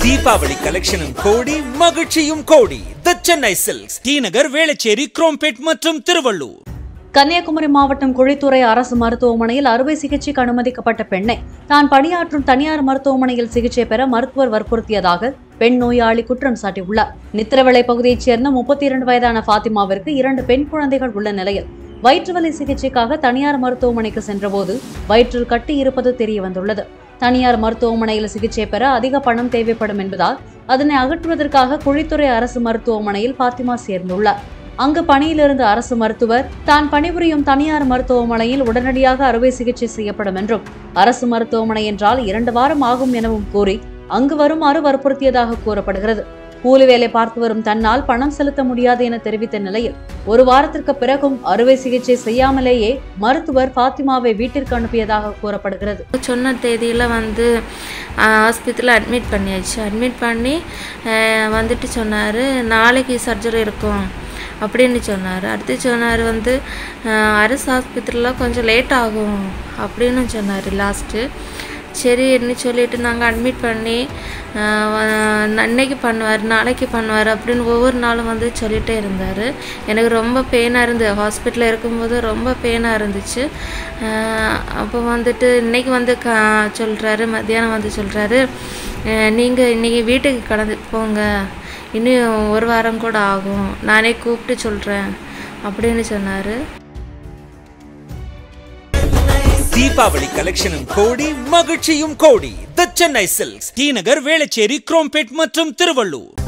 தீபாவளி கலெக்ஷனும் கோடி மகிழ்ச்சியும் கோடி the Chennai silks T Nagar Velachery Chromepet மற்றும் திருவள்ளூர் கன்னியாகுமரி மாவட்டம் குழித்துறை அரசு மருத்துவமனையில் அறுவை சிகிச்சைக்கு அனுமதிக்கப்பட்ட பெண்ணை தான் பணியாற்றும் தனியார் மருத்துவமனையில் சிகிச்சை பெற மருத்துவர் வற்புறுத்தியதாக பெண் நோயாளி குற்றம் சாட்டியுள்ளார் நித்திரவிளை பகுதியைச் சேர்ந்த முப்பத்தி இரண்டு வயதான ஃபாத்திமாவிற்கு இரண்டு பெண் குழந்தைகள் உள்ள நிலையில் வயிற்றுவலி சிகிச்சைக்காக தனியார் மருத்துவமனைக்கு சென்றபோது வயிற்றில் கட்டி இருப்பது தெரிய வந்துள்ளது தனியார் மருத்துவமனையில் சிகிச்சை பெற அதிக பணம் தேவைப்படும் என்பதால் அதனை அகற்றுவதற்காக குழித்துறை அரசு மருத்துவமனையில் ஃபாத்திமா சேர்ந்துள்ளார் அங்கு பணியிலிருந்த அரசு மருத்துவர் தான் பணிபுரியும் தனியார் மருத்துவமனையில் உடனடியாக அறுவை சிகிச்சை செய்யப்படும் என்றும் அரசு மருத்துவமனை என்றால் இரண்டு வாரம் ஆகும் எனவும் கூறி அங்கு வருமாறு வற்புறுத்தியதாக கூறப்படுகிறது கூலி வேலை பார்த்து வரும் தன்னால் பணம் செலுத்த முடியாது என தெரிவித்த நிலையில் ஒரு வாரத்திற்கு பிறகும் அறுவை சிகிச்சை செய்யாமலேயே மருத்துவர் ஃபாத்திமாவை வீட்டிற்கு அனுப்பியதாக கூறப்படுகிறது சொன்ன தேதியில் வந்து ஹாஸ்பிட்டலில் அட்மிட் பண்ணியாச்சு அட்மிட் பண்ணி ஆஹ், வந்துட்டு சொன்னார் நாளைக்கு சர்ஜரி இருக்கும் அப்படின்னு சொன்னார் அடுத்து சொன்னார் வந்து ஆஹ், அரசு ஹாஸ்பிட்டலில் கொஞ்சம் லேட் ஆகும் அப்படின்னு சொன்னார் லாஸ்ட்டு சரின்னு சொல்லிட்டு நாங்கள் அட்மிட் பண்ணி ஆஹ், வ- அன்னைக்கு பண்ணுவார் நாளைக்கு பண்ணுவார் அப்படின்னு ஒவ்வொரு நாளும் வந்து சொல்லிகிட்டே இருந்தார் எனக்கு ரொம்ப பெயினாக இருந்தது ஹாஸ்பிட்டலில் இருக்கும்போது ரொம்ப பெயினாக இருந்துச்சு ஆஹ், அப்போ வந்துட்டு இன்னைக்கு வந்து க சொல்கிறாரு மத்தியானம் வந்து சொல்கிறாரு நீங்கள் இன்றைக்கி வீட்டுக்கு கடந்து போங்க இன்னும் ஒரு வாரம் கூட ஆகும் நானே கூப்பிட்டு சொல்கிறேன் அப்படின்னு சொன்னார் தீபாவளி கலெக்ஷனும் கோடி மகிழ்ச்சியும் கோடி the Chennai silks T Nagar Velachery Chromepet மற்றும் திருவள்ளூர்